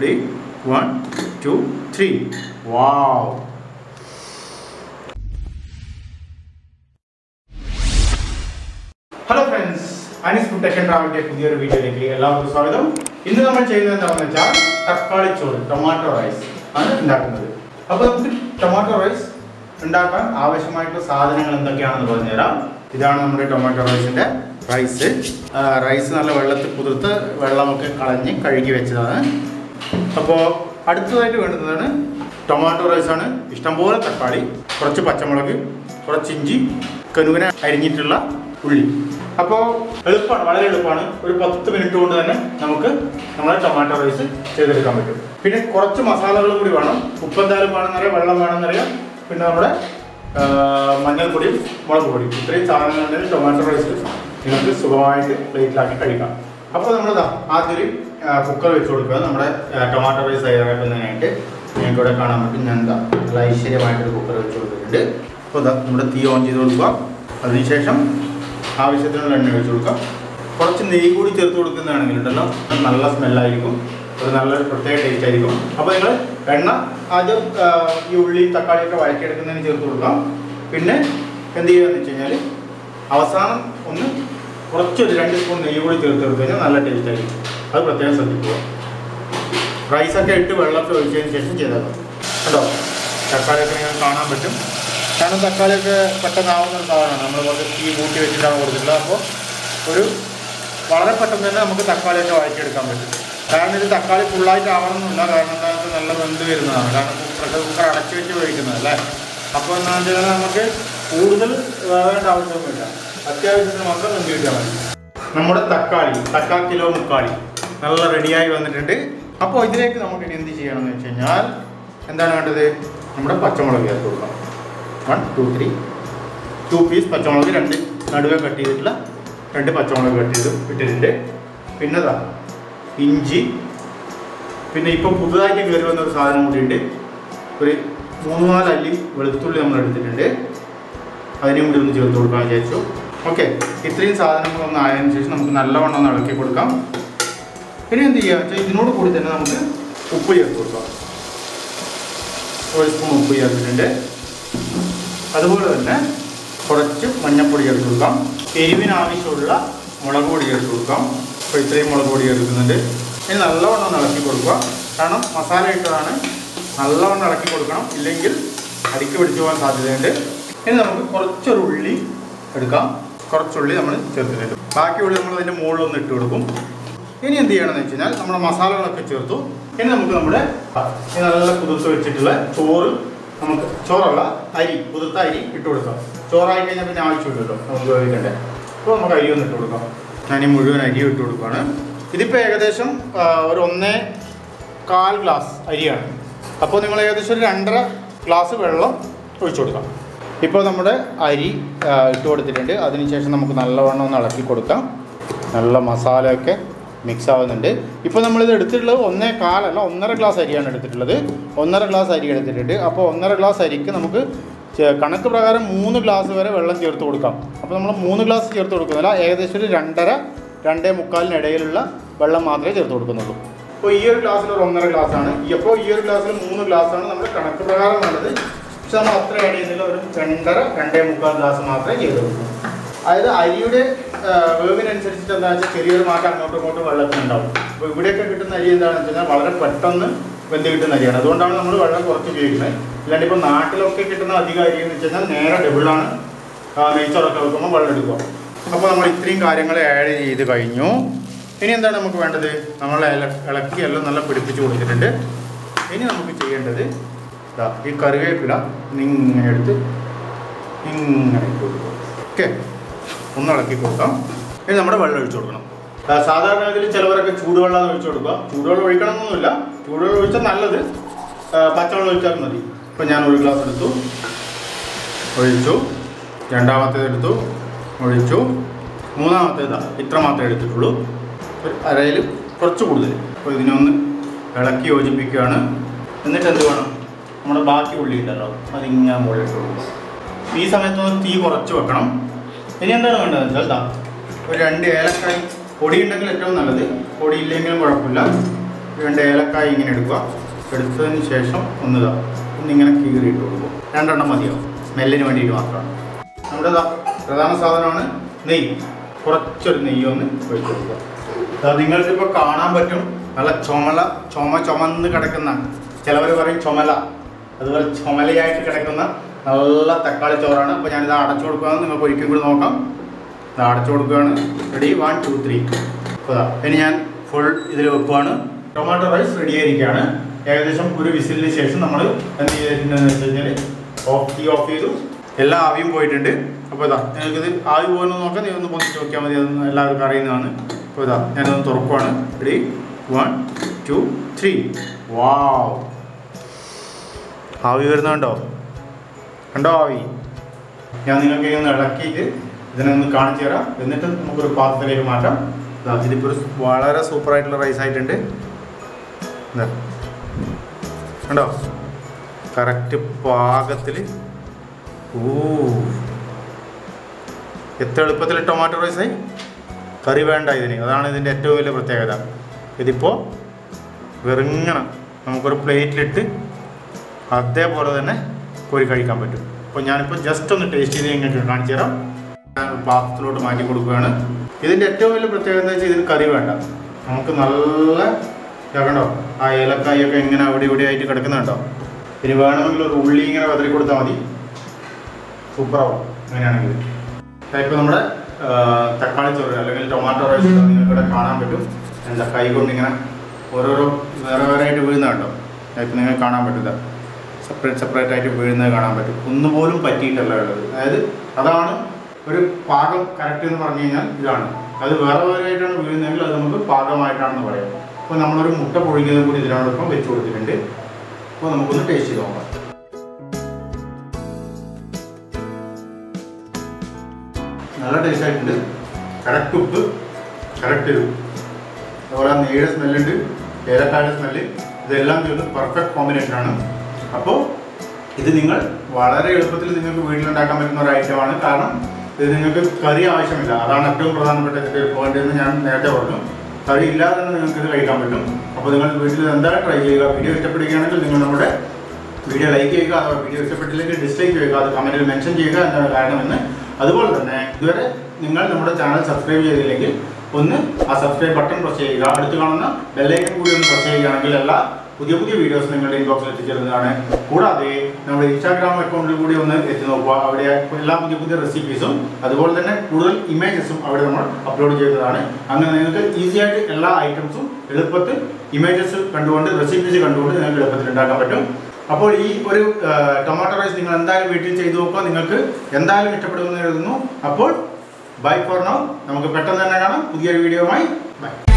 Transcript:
Ready one two three wow hello friends Anis food tech ട്രാവലിന്റെ പുതിയൊരു വീഡിയോയിലേക്ക് എല്ലാവർക്കും സ്വാഗതം ഇന്ന് നമ്മൾ ചെയ്യുന്നത് എന്താണെന്ന് വെച്ചാൽ തക്കാളി ചോറ് ടൊമാറ്റോ റൈസ് ആണ് ഉണ്ടാക്കുന്നത് അപ്പോൾ നമുക്ക് ടൊമാറ്റോ റൈസ് ഉണ്ടാക്കാൻ ആവശ്യമായിട്ടുള്ള സാധനങ്ങൾ എന്തൊക്കെയാണെന്ന് പറഞ്ഞുതരാം ഇതാണ് നമ്മുടെ ടൊമാറ്റോ റൈസിന്റെ റൈസ് ആ, റൈസ് നല്ല വെള്ളത്തിൽ കുതിർത്ത് വെള്ളമൊക്കെ കളഞ്ഞ് കഴുകി വെച്ചതാണ് അപ്പോൾ അടുത്തതായിട്ട് വേണ്ടുന്നതാണ് ടൊമാറ്റോ റൈസാണ് ഇഷ്ടംപോലെ തക്കാളി കുറച്ച് പച്ചമുളക് കുറച്ച് ഇഞ്ചി കനുകന അരിഞ്ഞിട്ടുള്ള ഉള്ളി അപ്പോൾ എളുപ്പമാണ് വളരെ എളുപ്പമാണ് ഒരു പത്ത് മിനിറ്റ് കൊണ്ട് തന്നെ നമുക്ക് നമ്മുടെ ടൊമാറ്റോ റൈസ് ചെയ്തെടുക്കാൻ പറ്റും പിന്നെ കുറച്ച് മസാലകൾ കൂടി വേണം ഉപ്പ് എന്തായാലും വേണമെന്നറിയാം വെള്ളം വേണമെന്നറിയാം പിന്നെ നമ്മുടെ ആ, മഞ്ഞൾപ്പൊടിയും മുളക് പൊടിയും ഇത്രയും സാധനങ്ങളുണ്ടെങ്കിൽ ടൊമാറ്റോ റൈസ് നിങ്ങൾക്ക് സുഖമായിട്ട് പ്ലേറ്റിലാക്കി കഴിക്കാം അപ്പോൾ നമ്മൾ ആദ്യം ഒരു കുക്കർ വെച്ച് കൊടുക്കുക നമ്മുടെ ആ, ടൊമാറ്റോ റൈസ് തയ്യാറാക്കുന്നതിനായിട്ട് നിങ്ങൾക്ക് ഇവിടെ കാണാൻ പറ്റും ഞാൻ എന്താ നല്ല ഐശ്വര്യമായിട്ടൊരു കുക്കർ വെച്ച് കൊടുത്തിട്ടുണ്ട് അപ്പോൾ ഇതാ നമ്മുടെ തീ ഓൺ ചെയ്ത് കൊടുക്കുക അതിനുശേഷം ആവശ്യത്തിനുള്ള എണ്ണ ഒഴിച്ച് കൊടുക്കാം കുറച്ച് നെയ്യ് കൂടി ചേർത്ത് കൊടുക്കുന്നതാണെങ്കിൽ ഉണ്ടല്ലോ അത് നല്ല സ്മെല്ലായിരിക്കും ഒരു നല്ലൊരു പ്രത്യേക ടേസ്റ്റ് ആയിരിക്കും അപ്പോൾ നിങ്ങൾ എണ്ണ ആദ്യം ആ, ഈ ഉള്ളി തക്കാളിയൊക്കെ വഴറ്റിയെടുക്കുന്നതിന് ചേർത്ത് കൊടുക്കാം പിന്നെ എന്ത് ചെയ്യുകയെന്ന് വെച്ച് കഴിഞ്ഞാൽ അവസാനം ഒന്ന് കുറച്ചൊരു രണ്ട് സ്പൂൺ നെയ്യ് കൂടി ചേർത്ത് കൊടുത്തു കഴിഞ്ഞാൽ നല്ല ടേസ്റ്റ് ആയിരിക്കും അത് പ്രത്യേകം ശ്രദ്ധിക്കുക റൈസൊക്കെ ഇട്ട് വെള്ളമൊക്കെ ഒഴിച്ചതിന് ശേഷം ചെയ്താൽ മതി കേട്ടോ തക്കാളിയൊക്കെ നിങ്ങൾക്ക് കാണാൻ പറ്റും കാരണം തക്കാളിയൊക്കെ പെട്ടെന്നാവുന്ന ഒരു സാധനമാണ് നമ്മൾ കുറച്ച് തീ കൂട്ടി വെച്ചിട്ടാണ് കൊടുത്തിട്ടുള്ളത് അപ്പോൾ ഒരു വളരെ പെട്ടെന്ന് തന്നെ നമുക്ക് തക്കാളിയൊക്കെ വഴറ്റിയെടുക്കാൻ പറ്റും കാരണം ഇത് തക്കാളി ഫുള്ളായിട്ട് ആവണമെന്നില്ല കാരണം എന്താ വെച്ചാൽ നല്ല വെന്ത് വരുന്നതാണ് കാരണം പ്രഷർ കുക്കർ അടച്ചു വെച്ച് കഴിക്കുന്നത് അല്ലേ അപ്പോൾ എന്താണെന്ന് വെച്ചാൽ നമുക്ക് കൂടുതൽ വേവേണ്ട ആവശ്യമൊന്നുമില്ല അത്യാവശ്യത്തിന് മാത്രം വെന്ത് കിട്ടിയാൽ മതി നമ്മുടെ തക്കാളി തക്കാളി കിലോ മുക്കാളി നല്ല റെഡിയായി വന്നിട്ടുണ്ട് അപ്പോൾ ഇതിലേക്ക് നമുക്ക് ഇനി എന്ത് ചെയ്യണം എന്ന് വെച്ച് കഴിഞ്ഞാൽ എന്താണ് വേണ്ടത് നമ്മുടെ പച്ചമുളക് ചേർത്ത് കൊടുക്കാം one two three two piece പച്ചമുളക് രണ്ട് നടുവെ കട്ട് ചെയ്തിട്ടുള്ള രണ്ട് പച്ചമുളക് കട്ട് ചെയ്ത് ഇട്ടിട്ടുണ്ട് പിന്നെ ദാ ഇഞ്ചി പിന്നെ ഇപ്പം പുതുതായിട്ട് കയറി വന്ന ഒരു സാധനം കൂടിയുണ്ട് ഒരു മൂന്ന് നാല് അല്ലി വെളുത്തുള്ളി നമ്മൾ എടുത്തിട്ടുണ്ട് അതിനെയും കൂടി ഒന്ന് ചേർത്ത് കൊടുക്കാൻ വിചാരിച്ചു ഓക്കെ ഇത്രയും സാധനങ്ങൾ ഒന്ന് ആയതിനു ശേഷം നമുക്ക് നല്ലവണ്ണം ഒന്ന് ഇളക്കി കൊടുക്കാം ഇനി എന്ത് ചെയ്യുക വെച്ചാൽ ഇതിനോട് കൂടി തന്നെ നമുക്ക് ഉപ്പ് ചേർത്ത് കൊടുക്കാം ഒരു സ്പൂൺ ഉപ്പ് ചേർത്തിട്ടുണ്ട് അതുപോലെ തന്നെ കുറച്ച് മഞ്ഞൾപ്പൊടി ചേർത്ത് കൊടുക്കാം എരിവിന് ആവശ്യമുള്ള മുളക് പൊടി ചേർത്ത് കൊടുക്കാം അപ്പോൾ ഇത്രയും മുളക് പൊടി ചേർക്കുന്നുണ്ട് ഇനി നല്ലവണ്ണം ഒന്ന് ഇളക്കി കൊടുക്കുക കാരണം മസാല ഇട്ടതാണ് നല്ലവണ്ണം ഇളക്കി കൊടുക്കണം ഇല്ലെങ്കിൽ അടിക്ക് പിടിച്ചു പോകാൻ സാധ്യതയുണ്ട് ഇനി നമുക്ക് കുറച്ചൊരു ഉള്ളി എടുക്കാം കുറച്ചുള്ളി നമ്മൾ ചേർത്തിട്ടുണ്ട് ബാക്കി ഉള്ളി നമ്മൾ അതിൻ്റെ മുകളിൽ ഒന്ന് ഇട്ട് കൊടുക്കും ഇനി എന്ത് ചെയ്യണമെന്ന് വെച്ച് കഴിഞ്ഞാൽ നമ്മുടെ മസാലകളൊക്കെ ചേർത്തു ഇനി നമുക്ക് നമ്മുടെ ഈ നല്ല കുതിർത്ത് വെച്ചിട്ടുള്ള ചോറ് നമുക്ക് ചോറല്ല അരി കുതിർത്ത അരി ഇട്ട് കൊടുക്കാം ചോറായി കഴിഞ്ഞാൽ പിന്നെ ആവശ്യമില്ലല്ലോ നമുക്ക് വേവിക്കണ്ടേ അപ്പോൾ നമുക്ക് അരി ഒന്ന് ഇട്ട് കൊടുക്കാം ഞാൻ ഈ മുഴുവൻ അരി ഇട്ട് കൊടുക്കുകയാണ് ഇതിപ്പോൾ ഏകദേശം ആ, ഒരു ഒന്നേ കാൽ ഗ്ലാസ് അരിയാണ് അപ്പോൾ നിങ്ങൾ ഏകദേശം ഒരു രണ്ടര ഗ്ലാസ് വെള്ളം ഒഴിച്ചു കൊടുക്കാം ഇപ്പോൾ നമ്മുടെ അരി ആ, ഇട്ട് കൊടുത്തിട്ടുണ്ട് അതിനുശേഷം നമുക്ക് നല്ലവണ്ണം ഒന്ന് ഇളക്കി കൊടുക്കാം നല്ല മസാലയൊക്കെ മിക്സ് ആവുന്നുണ്ട് ഇപ്പോൾ നമ്മളിത് എടുത്തിട്ടുള്ളത് ഒന്നേ കാലല്ല ഒന്നര ഗ്ലാസ് അരിയാണ് എടുത്തിട്ടുള്ളത് ഒന്നര ഗ്ലാസ് അരി എടുത്തിട്ടുണ്ട് അപ്പോൾ ഒന്നര ഗ്ലാസ് അരിക്ക് നമുക്ക് ചെ- കണക്ക് പ്രകാരം മൂന്ന് ഗ്ലാസ് വരെ വെള്ളം ചേർത്ത് കൊടുക്കാം അപ്പോൾ നമ്മൾ മൂന്ന് ഗ്ലാസ് ചേർത്ത് കൊടുക്കുന്നില്ല ഏകദേശം ഒരു രണ്ടര രണ്ടേ മുക്കാലിനിടയിലുള്ള വെള്ളം മാത്രമേ ചേർത്ത് കൊടുക്കുന്നുള്ളൂ അപ്പോൾ ഈ ഒരു ഗ്ലാസ്സിൽ ഒരു ഒന്നര ഗ്ലാസ് ആണ് അപ്പോൾ ഈ ഒരു ഗ്ലാസ്സിൽ മൂന്ന് ഗ്ലാസ് ആണ് നമ്മുടെ കണക്ക് പ്രകാരം വേണ്ടത് പക്ഷെ നമ്മൾ അത്ര ആഡ് ചെയ്യുന്നില്ല ഒരു രണ്ടര രണ്ടേ മുക്കാൽ ഗ്ലാസ് മാത്രമേ ചെയ്ത് കൊടുക്കൂ അതായത് അരിയുടെ ആ, വേവിനനുസരിച്ചിട്ട് എന്താ വെച്ചാൽ ചെറിയൊരു മാറ്റം അങ്ങോട്ടും ഇങ്ങോട്ടും വെള്ളത്തിനുണ്ടാവും അപ്പോൾ ഇവിടെയൊക്കെ കിട്ടുന്ന അരി എന്താണെന്ന് വെച്ച് കഴിഞ്ഞാൽ വളരെ പെട്ടെന്ന് വെന്ത് കിട്ടുന്ന അരിയാണ് അതുകൊണ്ടാണ് നമ്മൾ വെള്ളം കുറച്ച് ഉപയോഗിക്കുന്നത് ഇല്ലാണ്ട് ഇപ്പോൾ നാട്ടിലൊക്കെ കിട്ടുന്ന അധികം അരി എന്ന് വെച്ച് കഴിഞ്ഞാൽ നേരെ ഡബിളാണ് നെയ്ച്ചോറൊക്കെ വെക്കുമ്പോൾ വെള്ളം എടുക്കുക അപ്പോൾ നമ്മൾ ഇത്രയും കാര്യങ്ങൾ ആഡ് ചെയ്ത് കഴിഞ്ഞു ഇനി എന്താണ് നമുക്ക് വേണ്ടത് നമ്മൾ ഇല- ഇളക്കി എല്ലാം നല്ല പിടിപ്പിച്ച് കൊടുത്തിട്ടുണ്ട് ഇനി നമുക്ക് ചെയ്യേണ്ടത് ദാ ഈ കറിവേപ്പില ഇങ്ങനെ എടുത്ത് ഇങ്ങനെ ഇട്ട് കൊടുക്കുക ഓക്കെ ഒന്ന് ഇളക്കി കൊടുക്കാം ഇനി നമ്മുടെ വെള്ളം ഒഴിച്ചു കൊടുക്കണം ആ, സാധാരണ ഇതിൽ ചിലവരൊക്കെ ചൂടുവെള്ളം ഒഴിച്ചു കൊടുക്കുക ചൂടുവെള്ളം ഒഴിക്കണം എന്നൊന്നുമില്ല ചൂടുവെള്ളം ഒഴിച്ചാൽ നല്ലത് ആ, പച്ചവെള്ളം ഒഴിച്ചാൽ മതി ഇപ്പം ഞാൻ ഒരു ഗ്ലാസ് എടുത്തു ഒഴിച്ചു രണ്ടാമത്തേത് എടുത്തു ഒഴിച്ചു മൂന്നാമത്തേതാ ഇത്ര മാത്രമേ എടുത്തിട്ടുള്ളൂ ഒരു അരയിൽ കുറച്ച് കൂടുതൽ അപ്പോൾ ഇതിനെ ഒന്ന് ഇളക്കി യോജിപ്പിക്കുകയാണ് എന്നിട്ട് എന്ത് വേണം നമ്മുടെ ബാക്കി ഉള്ളി ഉണ്ടല്ലോ അതിങ്ങനെ മുകളിലിട്ട് കൊടുക്കുക ഈ സമയത്തൊന്ന് തീ കുറച്ച് വെക്കണം ഇനി എന്താണ് വേണ്ടത് വെച്ചാൽ ദാ ഒരു രണ്ട് ഏലക്കായി പൊടി ഉണ്ടെങ്കിൽ ഏറ്റവും നല്ലത് പൊടി ഇല്ലെങ്കിലും കുഴപ്പമില്ല രണ്ട് ഏലക്കായ ഇങ്ങനെ എടുക്കുക എടുത്തതിന് ശേഷം ഒന്നിതാ ഒന്നിങ്ങനെ കീറിയിട്ട് കൊടുക്കുക രണ്ടെണ്ണം മതിയാവും സ്മെല്ലിന് വേണ്ടിയിട്ട് മാത്രമാണ് നമ്മുടെ ഇതാ പ്രധാന സാധനമാണ് നെയ്യ് കുറച്ചൊരു നെയ്യ് ഒന്ന് ഒഴിച്ച് കൊടുക്കുക അത് നിങ്ങൾക്ക് ഇപ്പോൾ കാണാൻ പറ്റും നല്ല ചുമല ചുമ ചുമന്ന് കിടക്കുന്ന ചിലവർ പറയും ചുമല അതുപോലെ ചുമലയായിട്ട് കിടക്കുന്ന നല്ല തക്കാളി ചോറാണ് അപ്പോൾ ഞാനിത് അടച്ചു കൊടുക്കുകയാണ് നിങ്ങൾക്ക് ഒരിക്കലും കൂടി നോക്കാം ഇത് അടച്ചു കൊടുക്കുകയാണ് റെഡി വൺ ടു ത്രീ അപ്പോൾ ദാ ഇനി ഞാൻ ഫുൾ ഇതിൽ വെക്കുവാണ് ടൊമാറ്റോ റൈസ് റെഡി ആയിരിക്കുകയാണ് ഏകദേശം ഒരു വിസിലിന് ശേഷം നമ്മൾ എന്ത് ചെയ്തിട്ടുണ്ടെന്ന് വെച്ച് കഴിഞ്ഞാൽ ഓഫ് തീ ഓഫ് ചെയ്തു എല്ലാ ആവിയും പോയിട്ടുണ്ട് അപ്പോൾ ഇതാ നിങ്ങൾക്കിത് ആവി പോകുന്നു നോക്കാം നീ ഒന്ന് പൊന്നിച്ച് നോക്കിയാൽ മതി അതൊന്നും എല്ലാവർക്കും അറിയുന്നതാണ് അപ്പോൾ ഇതാ ഞാനൊന്ന് തുറക്കുവാണ് ready one two three wow ആവി വരുന്നുണ്ടോ കണ്ടോ ആവി ഞാൻ നിങ്ങൾക്ക് ഒന്ന് ഇളക്കിയിട്ട് ഇതിനൊന്ന് കാണിച്ചു തരാം എന്നിട്ട് നമുക്കൊരു പാത്രത്തിലേക്ക് മാറ്റാം ദാ ഇതിപ്പോൾ ഒരു വളരെ സൂപ്പറായിട്ടുള്ള റൈസ് ആയിട്ടുണ്ട് ദാ. കണ്ടോ കറക്റ്റ് പാകത്തിൽ ഓ എത്ര എളുപ്പത്തിൽ ടൊമാറ്റോ റൈസായി കറി വേണ്ട ഇതിന് അതാണ് ഇതിൻ്റെ ഏറ്റവും വലിയ പ്രത്യേകത ഇതിപ്പോൾ വെറുങ്ങണം നമുക്കൊരു പ്ലേറ്റിലിട്ട് അതേപോലെ തന്നെ കോരി കഴിക്കാൻ പറ്റും അപ്പോൾ ഞാനിപ്പോൾ ജസ്റ്റ് ഒന്ന് ടേസ്റ്റ് ചെയ്ത് നിങ്ങൾക്ക് കാണിച്ചു തരാം ഞാൻ ഒരു പാത്രത്തിലോട്ട് മാറ്റി കൊടുക്കുകയാണ് ഇതിൻ്റെ ഏറ്റവും വലിയ പ്രത്യേകത എന്ന് വെച്ചാൽ ഇതിന് കറി വേണ്ട നമുക്ക് നല്ല ഇതാകണ്ടോ ആ ഏലക്കായൊക്കെ ഇങ്ങനെ അവിടെ ഇവിടെ ആയിട്ട് കിടക്കുന്നുണ്ടോ ഇനി വേണമെങ്കിൽ ഒരു ഉള്ളി ഇങ്ങനെ വതറി കൊടുത്താൽ മതി സൂപ്പറാവും അങ്ങനെയാണെങ്കിൽ ഇപ്പോൾ നമ്മുടെ ആ, തക്കാളി ചോറ് അല്ലെങ്കിൽ ടൊമാറ്റോ റൈസ് നിങ്ങൾക്ക് ഇവിടെ കാണാൻ പറ്റും എന്താ കൈ കൊണ്ട് ഇങ്ങനെ ഓരോരോ വേറെ വേറെ ആയിട്ട് വീഴുന്ന കേട്ടോ ഇപ്പം നിങ്ങൾക്ക് കാണാൻ പറ്റില്ല സെപ്പറേറ്റ് സെപ്പറേറ്റ് ആയിട്ട് വീഴുന്നത് കാണാൻ പറ്റും ഒന്നുപോലും പറ്റിയിട്ടല്ല ഉള്ളത് അതായത് അതാണ് ഒരു പാകം കറക്റ്റ് എന്ന് പറഞ്ഞു കഴിഞ്ഞാൽ ഇതാണ് അത് വേറെ വേറെ ആയിട്ടാണ് വീഴുന്നതെങ്കിൽ അത് നമുക്ക് പാകമായിട്ടാണെന്ന് പറയാം അപ്പോൾ നമ്മളൊരു മുട്ട പുഴുങ്ങിയതും കൂടി ഇതിനോടൊപ്പം വെച്ച് കൊടുത്തിട്ടുണ്ട് അപ്പോൾ നമുക്കൊന്ന് ടേസ്റ്റ് ചെയ്ത് നോക്കാം നല്ല ടേസ്റ്റ് ആയിട്ടുണ്ട് കറക്റ്റ് ഉപ്പ് കറക്റ്റ് എരിവ് അതുപോലെ ആ നെയ്യുടെ സ്മെല്ലുണ്ട് ഏലക്കായുടെ സ്മെല്ല് ഇതെല്ലാം ചേർന്ന് പെർഫെക്റ്റ് കോമ്പിനേഷനാണ് അപ്പോൾ ഇത് നിങ്ങൾ വളരെ എളുപ്പത്തിൽ നിങ്ങൾക്ക് വീട്ടിലുണ്ടാക്കാൻ പറ്റുന്ന ഒരു ഐറ്റമാണ് കാരണം ഇത് നിങ്ങൾക്ക് കറി ആവശ്യമില്ല അതാണ് ഏറ്റവും പ്രധാനപ്പെട്ട ഇതിൻ്റെ പോയിന്റ് എന്ന് ഞാൻ നേരത്തെ പറഞ്ഞു കറി ഇല്ലാതെ തന്നെ നിങ്ങൾക്ക് ഇത് കഴിക്കാൻ പറ്റും അപ്പോൾ നിങ്ങൾ വീട്ടിൽ എന്തായാലും ട്രൈ ചെയ്യുക വീഡിയോ ഇഷ്ടപ്പെടുകയാണെങ്കിൽ നിങ്ങൾ നമ്മുടെ വീഡിയോ ലൈക്ക് ചെയ്യുക അഥവാ വീഡിയോ ഇഷ്ടപ്പെട്ടില്ലെങ്കിൽ ഡിസ്ലൈക്ക് ചെയ്യുക അത് കമൻറ്റിൽ മെൻഷൻ ചെയ്യുക എന്താണ് കാരണമെന്ന് അതുപോലെ തന്നെ ഇതുവരെ നിങ്ങൾ നമ്മുടെ ചാനൽ സബ്സ്ക്രൈബ് ചെയ്തില്ലെങ്കിൽ ഒന്ന് ആ സബ്സ്ക്രൈബ് ബട്ടൺ പ്രസ് ചെയ്യുക അടുത്ത് കാണുന്ന ബെല്ലൈക്കൻ കൂടി ഒന്ന് പ്രസ് ചെയ്യുകയാണെങ്കിൽ എല്ലാ പുതിയ പുതിയ വീഡിയോസ് നിങ്ങളുടെ ഇൻബോക്സിൽ എത്തിച്ചേരുന്നതാണ് കൂടാതെ നമ്മുടെ ഇൻസ്റ്റാഗ്രാം അക്കൗണ്ടിൽ കൂടി ഒന്ന് എത്തി നോക്കുക അവിടെ എല്ലാ പുതിയ പുതിയ റെസിപ്പീസും അതുപോലെ തന്നെ കൂടുതൽ ഇമേജസും അവിടെ നമ്മൾ അപ്ലോഡ് ചെയ്യുന്നതാണ് അങ്ങനെ നിങ്ങൾക്ക് ഈസി ആയിട്ട് എല്ലാ ഐറ്റംസും എളുപ്പത്തിൽ ഇമേജസ് കണ്ടുകൊണ്ട് റെസിപ്പീസ് കണ്ടുകൊണ്ട് നിങ്ങൾക്ക് എളുപ്പത്തിൽ ഉണ്ടാക്കാൻ പറ്റും അപ്പോൾ ഈ ഒരു ടൊമാറ്റോ റൈസ് നിങ്ങൾ എന്തായാലും വീട്ടിൽ ചെയ്തു നോക്കുക നിങ്ങൾക്ക് എന്തായാലും ഇഷ്ടപ്പെടുമെന്ന് കരുതുന്നു അപ്പോൾ ബൈ ഫോർ നൗ നമുക്ക് പെട്ടെന്ന് തന്നെ കാണാം പുതിയൊരു വീഡിയോയുമായി ബൈ